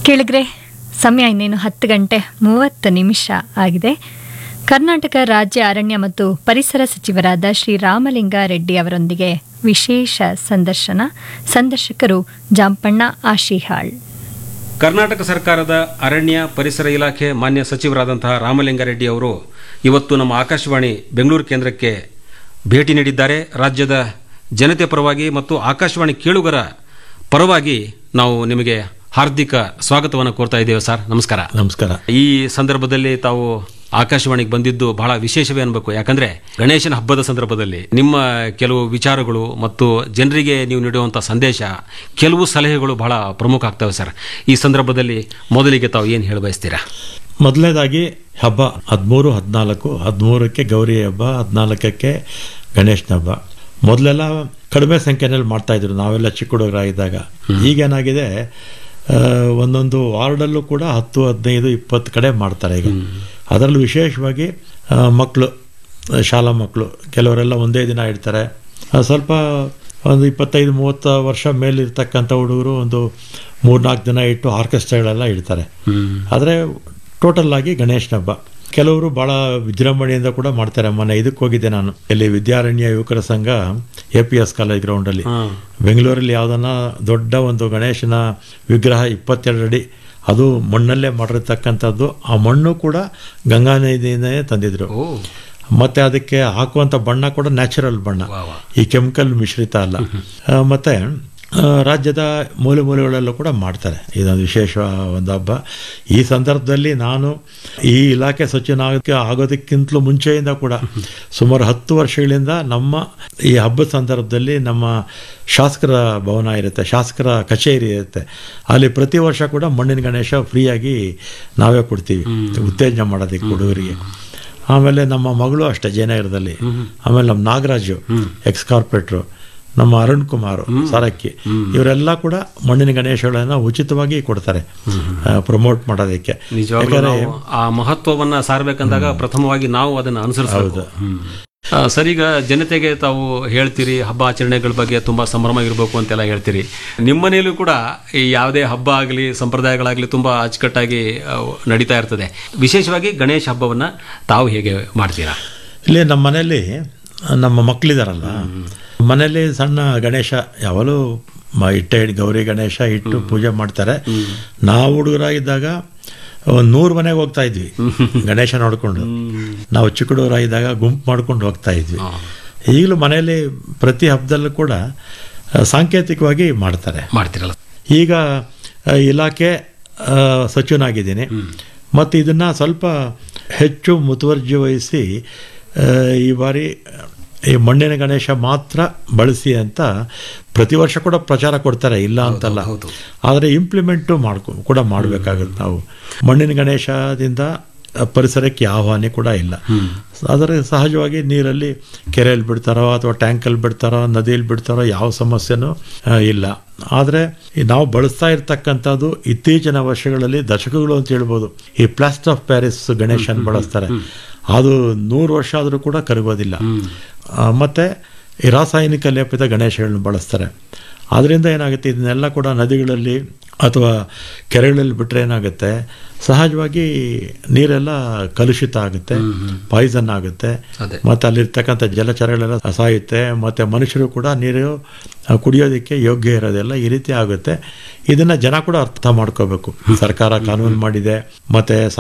ಕೇಳಿದ್ರೆ ಸಮಯ ಇನ್ನೇನು ಹತ್ತು ಗಂಟೆ ಮೂವತ್ತು ನಿಮಿಷ ಆಗಿದೆ ಕರ್ನಾಟಕ ರಾಜ್ಯ ಅರಣ್ಯ ಮತ್ತು ಪರಿಸರ ಸಚಿವರಾದ ಶ್ರೀ ರಾಮಲಿಂಗ ರೆಡ್ಡಿ ಅವರೊಂದಿಗೆ ವಿಶೇಷ ಸಂದರ್ಶನ ಸಂದರ್ಶಕರು ಜಾಂಪಣ್ಣ ಆಶಿಹಾಳ್ ಕರ್ನಾಟಕ ಸರ್ಕಾರದ ಅರಣ್ಯ ಪರಿಸರ ಇಲಾಖೆ ಮಾನ್ಯ ಸಚಿವರಾದಂತಹ ರಾಮಲಿಂಗಾರೆಡ್ಡಿ ಅವರು ಇವತ್ತು ನಮ್ಮ ಆಕಾಶವಾಣಿ ಬೆಂಗಳೂರು ಕೇಂದ್ರಕ್ಕೆ ಭೇಟಿ ನೀಡಿದ್ದಾರೆ ರಾಜ್ಯದ ಜನತೆ ಪರವಾಗಿ ಮತ್ತು ಆಕಾಶವಾಣಿ ಕೇಳುಗರ ಪರವಾಗಿ ನಾವು ನಿಮಗೆ ಹಾರ್ದಿಕ ಸ್ವಾಗತವನ್ನು ಕೋರ್ತಾ ಇದ್ದೇವೆ ಸರ್ ನಮಸ್ಕಾರ ನಮಸ್ಕಾರ ಈ ಸಂದರ್ಭದಲ್ಲಿ ತಾವು ಆಕಾಶವಾಣಿಗೆ ಬಂದಿದ್ದು ಬಹಳ ವಿಶೇಷವೇ ಅನ್ಬೇಕು ಯಾಕಂದ್ರೆ ಗಣೇಶನ ಹಬ್ಬದ ಸಂದರ್ಭದಲ್ಲಿ ನಿಮ್ಮ ಕೆಲವು ವಿಚಾರಗಳು ಮತ್ತು ಜನರಿಗೆ ನೀವು ನೀಡುವಂಥ ಸಂದೇಶ ಕೆಲವು ಸಲಹೆಗಳು ಬಹಳ ಪ್ರಮುಖ ಆಗ್ತವೆ ಸರ್ ಈ ಸಂದರ್ಭದಲ್ಲಿ ಮೊದಲಿಗೆ ತಾವು ಏನು ಹೇಳ ಬಯಸ್ತೀರಾ ಮೊದಲನೇದಾಗಿ ಹಬ್ಬ ಹದಿಮೂರು ಹದಿನಾಲ್ಕು ಹದಿಮೂರಕ್ಕೆ ಗೌರಿ ಹಬ್ಬ ಹದಿನಾಲ್ಕಕ್ಕೆ ಗಣೇಶನ ಹಬ್ಬ ಮೊದಲೆಲ್ಲ ಕಡಿಮೆ ಸಂಖ್ಯೆನಲ್ಲಿ ಮಾಡ್ತಾ ಇದ್ರು ನಾವೆಲ್ಲ ಚಿಕ್ಕ ಹುಡುಗರಾಗಿದ್ದಾಗ ಈಗೇನಾಗಿದೆ ಆ, ಒಂದೊಂದು ವಾರ್ಡಲ್ಲೂ ಕೂಡ ಹತ್ತು ಹದಿನೈದು ಇಪ್ಪತ್ತು ಕಡೆ ಮಾಡ್ತಾರೆ ಈಗ ಅದರಲ್ಲೂ ವಿಶೇಷವಾಗಿ ಮಕ್ಕಳು ಶಾಲಾ ಮಕ್ಕಳು ಕೆಲವರೆಲ್ಲ ಒಂದೇ ದಿನ ಇಡ್ತಾರೆ ಆ, ಸ್ವಲ್ಪ ಒಂದು ಇಪ್ಪತ್ತೈದು ಮೂವತ್ತು ವರ್ಷ ಮೇಲಿರ್ತಕ್ಕಂಥ ಹುಡುಗರು ಒಂದು ಮೂರ್ನಾಲ್ಕು ದಿನ ಇಟ್ಟು ಆರ್ಕೆಸ್ಟ್ರಾಗಳೆಲ್ಲ ಇಡ್ತಾರೆ ಆದರೆ ಟೋಟಲ್ ಆಗಿ ಗಣೇಶನ ಹಬ್ಬ ಕೆಲವರು ಬಹಳ ವಿಜೃಂಭಣೆಯಿಂದ ಕೂಡ ಮಾಡ್ತಾರೆ ಮೊನ್ನೆ ಇದಕ್ಕೆ ಹೋಗಿದ್ದೆ ನಾನು ಇಲ್ಲಿ ವಿದ್ಯಾರಣ್ಯ ಯುವಕರ ಸಂಘ ಎ ಪಿ ಎಸ್ ಕಾಲೇಜ್ ಗ್ರೌಂಡಲ್ಲಿ ಬೆಂಗಳೂರಲ್ಲಿ ಯಾವುದನ್ನ ದೊಡ್ಡ ಒಂದು ಗಣೇಶನ ವಿಗ್ರಹ ಇಪ್ಪತ್ತೆರಡು ಅಡಿ ಅದು ಮಣ್ಣಲ್ಲೇ ಮಾಡಿರ್ತಕ್ಕಂಥದ್ದು ಆ ಮಣ್ಣು ಕೂಡ ಗಂಗಾ ನದಿಯಿಂದನೇ ತಂದಿದ್ರು ಮತ್ತೆ ಅದಕ್ಕೆ ಹಾಕುವಂಥ ಬಣ್ಣ ಕೂಡ ನ್ಯಾಚುರಲ್ ಬಣ್ಣ ಈ ಕೆಮಿಕಲ್ ಮಿಶ್ರಿತ ಅಲ್ಲ ಆ, ಮತ್ತೆ ಆ, ರಾಜ್ಯದ ಮೂಲೆ ಮೂಲೆಗಳಲ್ಲೂ ಕೂಡ ಮಾಡ್ತಾರೆ ಇದೊಂದು ವಿಶೇಷ ಒಂದು ಹಬ್ಬ ಈ ಸಂದರ್ಭದಲ್ಲಿ ನಾನು ಈ ಇಲಾಖೆ ಸಚಿವನಾಗಕ್ಕೆ ಆಗೋದಕ್ಕಿಂತಲೂ ಮುಂಚೆಯಿಂದ ಕೂಡ ಸುಮಾರು ಹತ್ತು ವರ್ಷಗಳಿಂದ ನಮ್ಮ ಈ ಹಬ್ಬದ ಸಂದರ್ಭದಲ್ಲಿ ನಮ್ಮ ಶಾಸಕರ ಭವನ ಇರುತ್ತೆ ಶಾಸಕರ ಕಚೇರಿ ಇರುತ್ತೆ ಅಲ್ಲಿ ಪ್ರತಿ ವರ್ಷ ಕೂಡ ಮಣ್ಣಿನ ಗಣೇಶ ಫ್ರೀಯಾಗಿ ನಾವೇ ಕೊಡ್ತೀವಿ ಉತ್ತೇಜನ ಮಾಡೋದಕ್ಕೆ ಹುಡುಗರಿಗೆ ಆಮೇಲೆ ನಮ್ಮ ಮಗಳು ಅಷ್ಟೇ ಜಯನಗರದಲ್ಲಿ ಆಮೇಲೆ ನಮ್ಮ ನಾಗರಾಜು ಎಕ್ಸ್ ಕಾರ್ಪೊರೇಟ್ರು ನಮ್ಮ ಅರುಣ್ ಕುಮಾರ್ ಸಾರಕ್ಕಿ ಇವರೆಲ್ಲ ಕೂಡ ಮಣ್ಣಿನ ಗಣೇಶಗಳನ್ನ ಉಚಿತವಾಗಿ ಕೊಡ್ತಾರೆ ಪ್ರಮೋಟ್ ಮಾಡೋದಕ್ಕೆ ನಿಜವಾಗ್ಲೂ ನಾವು ಆ ಮಹತ್ವವನ್ನ ಸಾರಬೇಕಂದಾಗ ಪ್ರಥಮವಾಗಿ ನಾವು ಅದನ್ನ ಅನುಸರಿಸಬಹುದು ಸರ್ ಈಗ ಜನತೆಗೆ ತಾವು ಹೇಳ್ತೀರಿ ಹಬ್ಬ ಆಚರಣೆಗಳ ಬಗ್ಗೆ ತುಂಬಾ ಸಂಭ್ರಮ ಇರಬೇಕು ಅಂತೆಲ್ಲ ಹೇಳ್ತೀರಿ ನಿಮ್ಮ ಮನೆಯಲ್ಲೂ ಕೂಡ ಈ ಯಾವುದೇ ಹಬ್ಬ ಆಗಲಿ ಸಂಪ್ರದಾಯಗಳಾಗಲಿ ತುಂಬಾ ಅಚ್ಚುಕಟ್ಟಾಗಿ ಆ, ನಡೀತಾ ಇರ್ತದೆ ವಿಶೇಷವಾಗಿ ಗಣೇಶ ಹಬ್ಬವನ್ನ ತಾವು ಹೇಗೆ ಮಾಡ್ತೀರಾ ಇಲ್ಲಿ ನಮ್ಮ ಮನೆಯಲ್ಲಿ ನಮ್ಮ ಮಕ್ಕಳಿದಾರಲ್ಲ ಮನೆಯಲ್ಲಿ ಸಣ್ಣ ಗಣೇಶ ಯಾವಾಗಲೂ ಮ- ಇಟ್ಟೆ ಇಟ್ಟು ಗೌರಿ ಗಣೇಶ ಇಟ್ಟು ಪೂಜೆ ಮಾಡ್ತಾರೆ ನಾವು ಹುಡುಗರಾಗಿದ್ದಾಗ ಒಂದು ನೂರು ಮನೆಗೆ ಹೋಗ್ತಾ ಇದ್ವಿ ಗಣೇಶ ನೋಡ್ಕೊಂಡು ನಾವು ಚಿಕ್ಕ ಹುಡುಗರಾಗಿದ್ದಾಗ ಗುಂಪು ಮಾಡ್ಕೊಂಡು ಹೋಗ್ತಾ ಇದ್ವಿ ಈಗಲೂ ಮನೆಯಲ್ಲಿ ಪ್ರತಿ ಹಬ್ಬದಲ್ಲೂ ಕೂಡ ಆ, ಸಾಂಕೇತಿಕವಾಗಿ ಮಾಡ್ತಾರೆ ಮಾಡ್ತೀರಲ್ಲ ಈಗ ಆ, ಇಲಾಖೆ ಆ, ಸಚಿವನಾಗಿದ್ದೀನಿ ಮತ್ತು ಇದನ್ನು ಸ್ವಲ್ಪ ಹೆಚ್ಚು ಮುತುವರ್ಜಿ ವಹಿಸಿ ಆ, ಈ ಬಾರಿ ಈ ಮಣ್ಣಿನ ಗಣೇಶ ಮಾತ್ರ ಬಳಸಿ ಅಂತ ಪ್ರತಿ ವರ್ಷ ಕೂಡ ಪ್ರಚಾರ ಕೊಡ್ತಾರೆ ಇಲ್ಲ ಅಂತಲ್ಲ ಆದರೆ ಇಂಪ್ಲಿಮೆಂಟು ಮಾಡ್ಕೊ ಕೂಡ ಮಾಡಬೇಕಾಗುತ್ತೆ ನಾವು ಮಣ್ಣಿನ ಗಣೇಶದಿಂದ ಪರಿಸರಕ್ಕೆ ಯಾವ ಹಾನಿ ಕೂಡ ಇಲ್ಲ ಆದರೆ ಸಹಜವಾಗಿ ನೀರಲ್ಲಿ ಕೆರೆಯಲ್ಲಿ ಬಿಡ್ತಾರೋ ಅಥವಾ ಟ್ಯಾಂಕಲ್ಲಿ ಬಿಡ್ತಾರೋ ನದಿಯಲ್ಲಿ ಬಿಡ್ತಾರೋ ಯಾವ ಸಮಸ್ಯೆನೂ ಆ, ಇಲ್ಲ ಆದರೆ ನಾವು ಬಳಸ್ತಾ ಇರ್ತಕ್ಕಂಥದ್ದು ಇತ್ತೀಚಿನ ವರ್ಷಗಳಲ್ಲಿ ದಶಕಗಳು ಅಂತ ಹೇಳ್ಬೋದು ಈ ಪ್ಲಾಸ್ಟರ್ ಆಫ್ ಪ್ಯಾರಿಸ್ ಗಣೇಶನ್ ಬಳಸ್ತಾರೆ ಅದು ನೂರು ವರ್ಷ ಆದರೂ ಕೂಡ ಕರಗೋದಿಲ್ಲ ಆ, ಮತ್ತೆ ಈ ರಾಸಾಯನಿಕ ಲೇಪಿತ ಗಣೇಶಗಳನ್ನ ಬಳಸ್ತಾರೆ ಅದರಿಂದ ಏನಾಗುತ್ತೆ ಇದನ್ನೆಲ್ಲ ಕೂಡ ನದಿಗಳಲ್ಲಿ ಅಥವಾ ಕೆರೆಗಳಲ್ಲಿ ಬಿಟ್ಟರೆ ಏನಾಗುತ್ತೆ ಸಹಜವಾಗಿ ನೀರೆಲ್ಲ ಕಲುಷಿತ ಆಗುತ್ತೆ ಪಾಯ್ಸನ್ ಆಗುತ್ತೆ ಅದೇ. ಮತ್ತು ಅಲ್ಲಿರ್ತಕ್ಕಂಥ ಜಲಚರಗಳೆಲ್ಲ ಸಾಯುತ್ತೆ ಮತ್ತು ಮನುಷ್ಯರು ಕೂಡ ನೀರು ಆ, ಕುಡಿಯೋದಕ್ಕೆ ಯೋಗ್ಯ ಇರೋದಿಲ್ಲ ಈ ರೀತಿ ಆಗುತ್ತೆ ಇದನ್ನ ಜನ ಕೂಡ ಅರ್ಥ ಮಾಡ್ಕೋಬೇಕು ಸರ್ಕಾರ ಕಾನೂನು ಮಾಡಿದೆ ಮತ್ತೆ